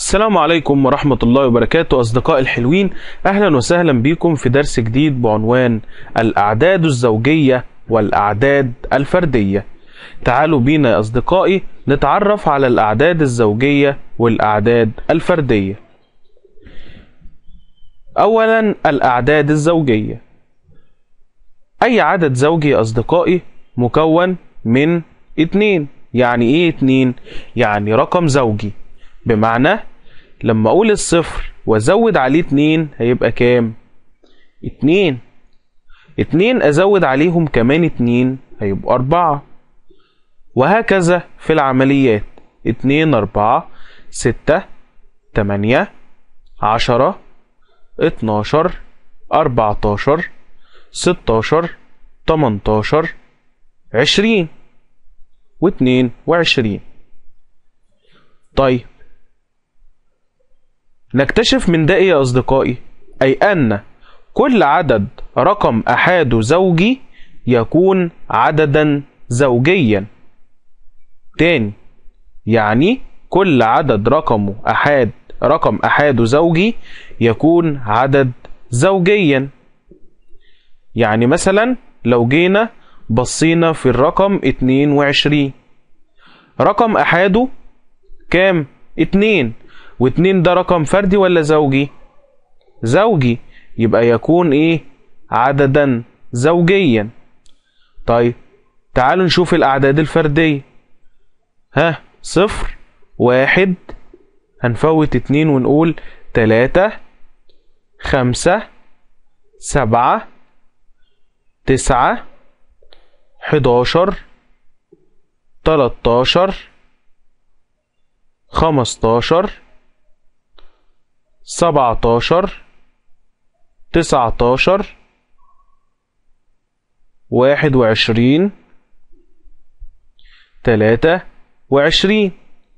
السلام عليكم ورحمة الله وبركاته أصدقائي الحلوين أهلا وسهلا بكم في درس جديد بعنوان الأعداد الزوجية والأعداد الفردية تعالوا بينا يا أصدقائي نتعرف على الأعداد الزوجية والأعداد الفردية أولا الأعداد الزوجية أي عدد زوجي يا أصدقائي مكون من اتنين يعني إيه اتنين؟ يعني رقم زوجي بمعنى لما اقول الصفر وازود عليه اتنين هيبقى كام اتنين اتنين ازود عليهم كمان اتنين هيبقوا اربعة وهكذا في العمليات اتنين اربعة ستة تمانية عشرة اتناشر اربعتاشر ستاشر تمنتاشر عشرين واتنين وعشرين طيب نكتشف من ده ايه يا اصدقائي اي ان كل عدد رقم احاده زوجي يكون عددا زوجيا تاني يعني كل عدد رقمه احاد رقم احاده زوجي يكون عدد زوجيا يعني مثلا لو جينا بصينا في الرقم 22 رقم احاده كام اتنين واتنين ده رقم فردي ولا زوجي زوجي يبقى يكون ايه عددا زوجيا طيب تعالوا نشوف الاعداد الفردية ها صفر واحد هنفوت اتنين ونقول تلاتة خمسة سبعة تسعة حداشر تلاتاشر خمستاشر سبعتاشر تسعتاشر واحد وعشرين تلاتة وعشرين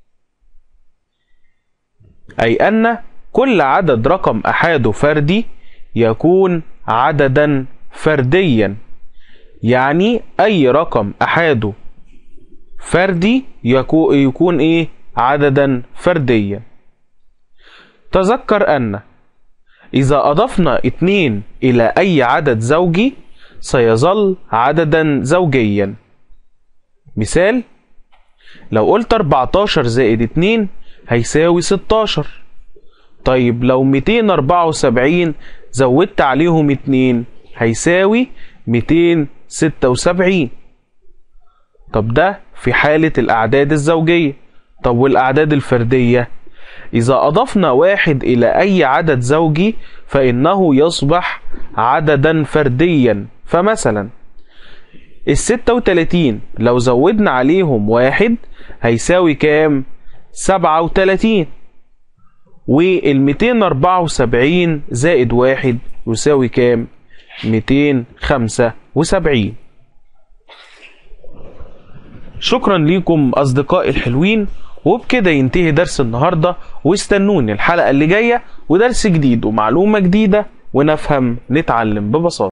أي أن كل عدد رقم أحاده فردي يكون عددا فرديا يعني أي رقم أحاده فردي يكون إيه عددا فرديا تذكر أن إذا أضفنا اتنين إلى أي عدد زوجي سيظل عددا زوجيا مثال لو قلت 14 زائد 2 هيساوي 16 طيب لو 274 زودت عليهم 2 هيساوي 276 طب ده في حالة الأعداد الزوجية طب والأعداد الفردية إذا أضفنا واحد إلى أي عدد زوجي فإنه يصبح عددا فرديا فمثلا الستة وتلاتين لو زودنا عليهم واحد هيساوي كام؟ سبعة وتلاتين والميتين أربعة وسبعين زائد واحد يساوي كام؟ ميتين خمسة وسبعين شكرا ليكم أصدقائي الحلوين وبكده ينتهي درس النهاردة واستنوني الحلقة اللي جاية ودرس جديد ومعلومة جديدة ونفهم نتعلم ببساطة